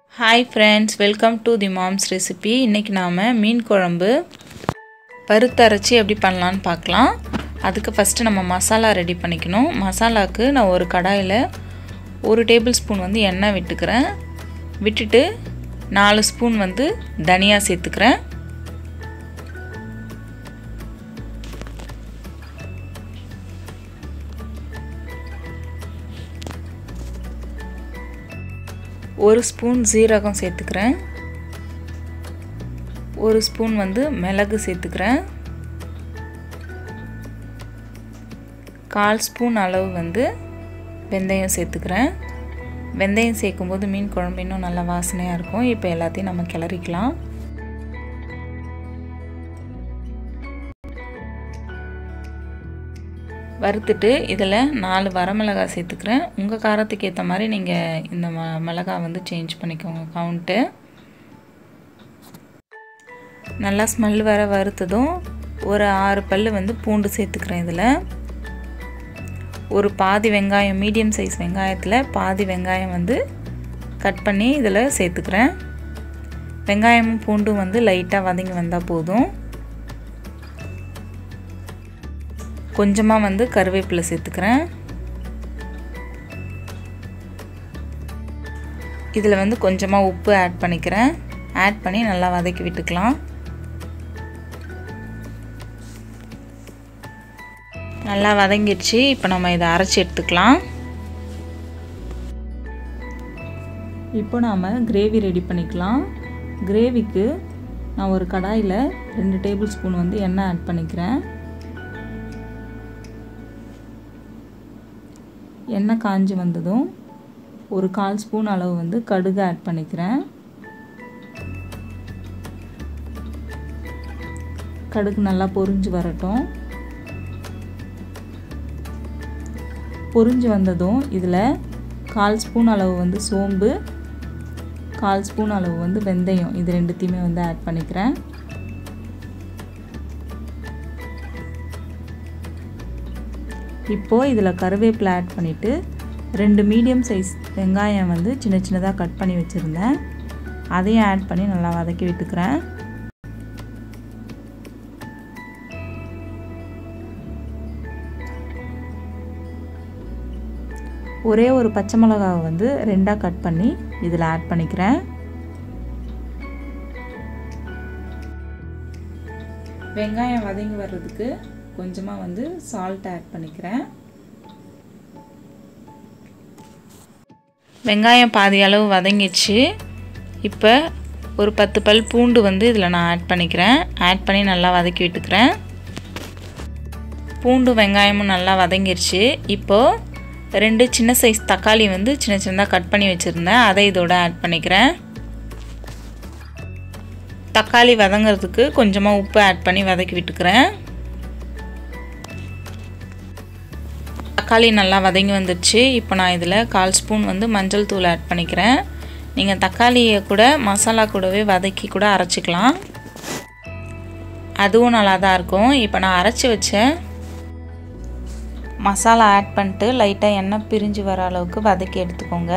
hi friends welcome to the mom's recipe இன்றைக்கி நாம் மீன் குழம்பு பருத்தரைச்சி எப்படி பண்ணலான்னு பார்க்கலாம் அதுக்கு ஃபஸ்ட்டு நம்ம மசாலா ரெடி பண்ணிக்கணும் மசாலாவுக்கு நான் ஒரு கடாயில் ஒரு டேபிள் ஸ்பூன் வந்து எண்ணெய் விட்டுக்கிறேன் விட்டுட்டு நாலு ஸ்பூன் வந்து தனியா சேர்த்துக்கிறேன் ஒரு ஸ்பூன் ஜீரகம் சேர்த்துக்கிறேன் ஒரு ஸ்பூன் வந்து மிளகு சேர்த்துக்கிறேன் கால் ஸ்பூன் அளவு வந்து வெந்தயம் சேர்த்துக்கிறேன் வெந்தயம் சேர்க்கும்போது மீன் குழம்பு இன்னும் நல்லா வாசனையாக இருக்கும் இப்போ எல்லாத்தையும் நம்ம கிளறிக்கலாம் வறுத்துட்டு இதில் நாலு வரமிளகாய் சேர்த்துக்கிறேன் உங்கள் காரத்துக்கு ஏற்ற மாதிரி நீங்கள் இந்த ம மிளகாய் வந்து சேஞ்ச் பண்ணிக்கோங்க கவுண்ட்டு நல்லா ஸ்மெல் வர வறுத்ததும் ஒரு ஆறு பல் வந்து பூண்டு சேர்த்துக்கிறேன் இதில் ஒரு பாதி வெங்காயம் மீடியம் சைஸ் வெங்காயத்தில் பாதி வெங்காயம் வந்து கட் பண்ணி இதில் சேர்த்துக்கிறேன் வெங்காயமும் பூண்டும் வந்து லைட்டாக வதங்கி வந்தால் போதும் கொஞ்சமாக வந்து கருவேப்பிலை சேர்த்துக்கிறேன் இதில் வந்து கொஞ்சமாக உப்பு ஆட் பண்ணிக்கிறேன் ஆட் பண்ணி நல்லா வதக்கி விட்டுக்கலாம் நல்லா வதங்கிடுச்சு இப்போ நம்ம இதை அரைச்சி எடுத்துக்கலாம் இப்போ நாம் கிரேவி ரெடி பண்ணிக்கலாம் கிரேவிக்கு நான் ஒரு கடாயில் ரெண்டு டேபிள் ஸ்பூன் வந்து எண்ணெய் ஆட் பண்ணிக்கிறேன் எண்ணெய் காஞ்சி வந்ததும் ஒரு கால் ஸ்பூன் அளவு வந்து கடுகு ஆட் பண்ணிக்கிறேன் கடுகு நல்லா பொரிஞ்சு வரட்டும் பொரிஞ்சு வந்ததும் இதில் கால் ஸ்பூன் அளவு வந்து சோம்பு கால் ஸ்பூன் அளவு வந்து வெந்தயம் இது ரெண்டுத்தையுமே வந்து ஆட் பண்ணிக்கிறேன் இப்போது இதில் கருவேப்பிலை ஆட் பண்ணிவிட்டு ரெண்டு மீடியம் சைஸ் வெங்காயம் வந்து சின்ன சின்னதாக கட் பண்ணி வச்சுருந்தேன் அதையும் ஆட் பண்ணி நல்லா வதக்கி விட்டுக்கிறேன் ஒரே ஒரு பச்சை மிளகாவை வந்து ரெண்டாக கட் பண்ணி இதில் ஆட் பண்ணிக்கிறேன் வெங்காயம் வதங்கி வர்றதுக்கு கொஞ்சமாக வந்து சால்ட் ஆட் பண்ணிக்கிறேன் வெங்காயம் பாதி அளவு வதங்கிடுச்சு இப்போ ஒரு பத்து பல் பூண்டு வந்து இதில் நான் ஆட் பண்ணிக்கிறேன் ஆட் பண்ணி நல்லா வதக்கி விட்டுக்கிறேன் பூண்டு வெங்காயமும் நல்லா வதங்கிடுச்சு இப்போது ரெண்டு சின்ன சைஸ் தக்காளி வந்து சின்ன சின்னதாக கட் பண்ணி வச்சுருந்தேன் அதை இதோட ஆட் பண்ணிக்கிறேன் தக்காளி வதங்கிறதுக்கு கொஞ்சமாக உப்பு ஆட் பண்ணி வதக்கி விட்டுக்கிறேன் தக்காளி நல்லா வதங்கி வந்துடுச்சு இப்போ நான் இதில் கால் ஸ்பூன் வந்து மஞ்சள் தூள் ஆட் பண்ணிக்கிறேன் நீங்கள் தக்காளியை கூட மசாலா கூடவே வதக்கி கூட அரைச்சிக்கலாம் அதுவும் நல்லா தான் இருக்கும் இப்போ நான் அரைச்சி வச்சேன் மசாலா ஆட் பண்ணிட்டு லைட்டாக எண்ணெய் பிரிஞ்சு வர அளவுக்கு வதக்கி எடுத்துக்கோங்க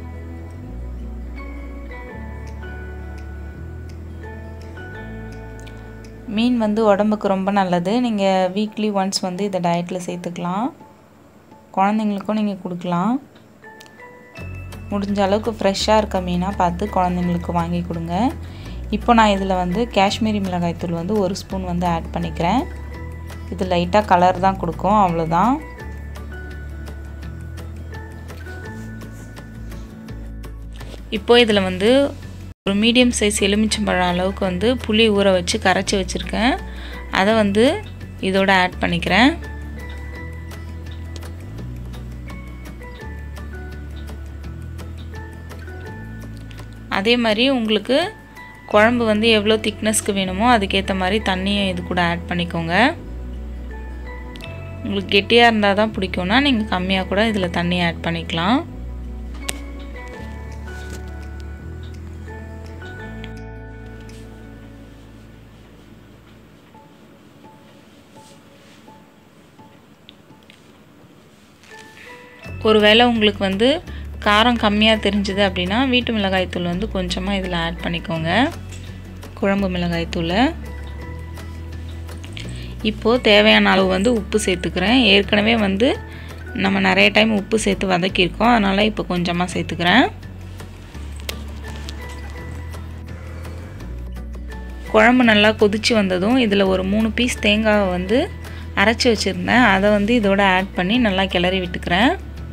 மீன் வந்து உடம்புக்கு ரொம்ப நல்லது நீங்கள் வீக்லி ஒன்ஸ் வந்து இதை டயட்டில் சேர்த்துக்கலாம் குழந்தைங்களுக்கும் நீங்கள் கொடுக்கலாம் முடிஞ்ச அளவுக்கு ஃப்ரெஷ்ஷாக இருக்க மீனாக பார்த்து குழந்தைங்களுக்கு வாங்கி கொடுங்க இப்போ நான் இதில் வந்து காஷ்மீரி மிளகாய் தூள் வந்து ஒரு ஸ்பூன் வந்து ஆட் பண்ணிக்கிறேன் இது லைட்டாக கலர் தான் கொடுக்கும் அவ்வளோதான் இப்போ இதில் வந்து ஒரு மீடியம் சைஸ் எலுமிச்சம்பழம் அளவுக்கு வந்து புளி ஊற வச்சு கரைச்சி வச்சுருக்கேன் அதை வந்து இதோட ஆட் பண்ணிக்கிறேன் அதே மாதிரி உங்களுக்கு குழம்பு வந்து எவ்வளோ திக்னஸ்க்கு வேணுமோ அதுக்கேற்ற மாதிரி தண்ணியை இது கூட ஆட் பண்ணிக்கோங்க உங்களுக்கு கெட்டியாக இருந்தால் தான் பிடிக்கும்னா நீங்கள் கம்மியாக கூட இதில் தண்ணி ஆட் பண்ணிக்கலாம் ஒருவேளை உங்களுக்கு வந்து காரம் கம்மியாக தெரிஞ்சுது அப்படின்னா வீட்டு மிளகாய்த்தூள் வந்து கொஞ்சமாக இதில் ஆட் பண்ணிக்கோங்க குழம்பு மிளகாய்த்தூளை இப்போது தேவையான அளவு வந்து உப்பு சேர்த்துக்கிறேன் ஏற்கனவே வந்து நம்ம நிறைய டைம் உப்பு சேர்த்து வதக்கியிருக்கோம் அதனால் இப்போ கொஞ்சமாக சேர்த்துக்கிறேன் குழம்பு நல்லா கொதித்து வந்ததும் இதில் ஒரு மூணு பீஸ் தேங்காவை வந்து அரைச்சி வச்சுருந்தேன் அதை வந்து இதோட ஆட் பண்ணி நல்லா கிளறி விட்டுக்கிறேன்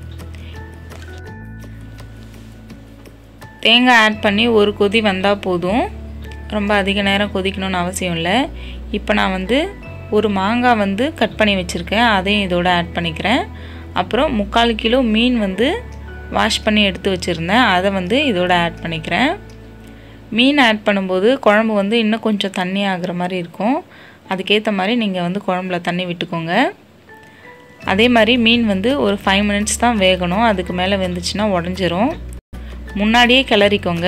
தேங்காய் ஆட் பண்ணி ஒரு கொதி வந்தால் போதும் ரொம்ப அதிக நேரம் கொதிக்கணும்னு அவசியம் இல்லை இப்போ நான் வந்து ஒரு மாங்காய் வந்து கட் பண்ணி வச்சுருக்கேன் அதையும் இதோட ஆட் பண்ணிக்கிறேன் அப்புறம் முக்கால் கிலோ மீன் வந்து வாஷ் பண்ணி எடுத்து வச்சுருந்தேன் அதை வந்து இதோட ஆட் பண்ணிக்கிறேன் மீன் ஆட் பண்ணும்போது குழம்பு வந்து இன்னும் கொஞ்சம் தண்ணி ஆகிற மாதிரி இருக்கும் அதுக்கேற்ற மாதிரி நீங்கள் வந்து குழம்புல தண்ணி விட்டுக்கோங்க அதே மாதிரி மீன் வந்து ஒரு ஃபைவ் மினிட்ஸ் தான் வேகணும் அதுக்கு மேலே வெந்துச்சுன்னா உடஞ்சிரும் முன்னாடியே கிளறிக்கோங்க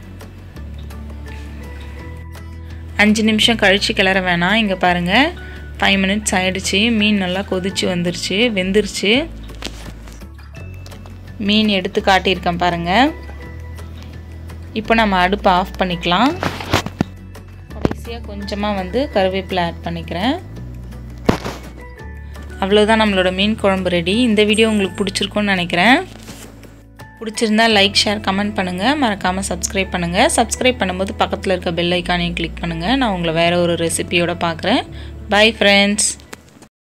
அஞ்சு நிமிஷம் கழித்து கிளற வேணாம் இங்கே பாருங்கள் ஃபைவ் மினிட்ஸ் ஆகிடுச்சு மீன் நல்லா கொதிச்சு வந்துருச்சு வெந்துருச்சு மீன் எடுத்து காட்டியிருக்கேன் பாருங்கள் இப்போ நம்ம அடுப்பை ஆஃப் பண்ணிக்கலாம் கடைசியாக கொஞ்சமாக வந்து கருவேப்பிலை ஆட் பண்ணிக்கிறேன் அவ்வளோதான் நம்மளோட மீன் குழம்பு ரெடி இந்த வீடியோ உங்களுக்கு பிடிச்சிருக்குன்னு நினைக்கிறேன் பிடிச்சிருந்தா லைக் ஷேர் கமெண்ட் பண்ணுங்கள் மறக்காமல் சப்ஸ்கிரைப் பண்ணுங்கள் சப்ஸ்கிரைப் பண்ணும்போது பக்கத்தில் இருக்க பெல் ஐக்கானையும் கிளிக் பண்ணுங்கள் நான் உங்களை வேறு ஒரு ரெசிபியோட பார்க்குறேன் பை ஃப்ரெண்ட்ஸ்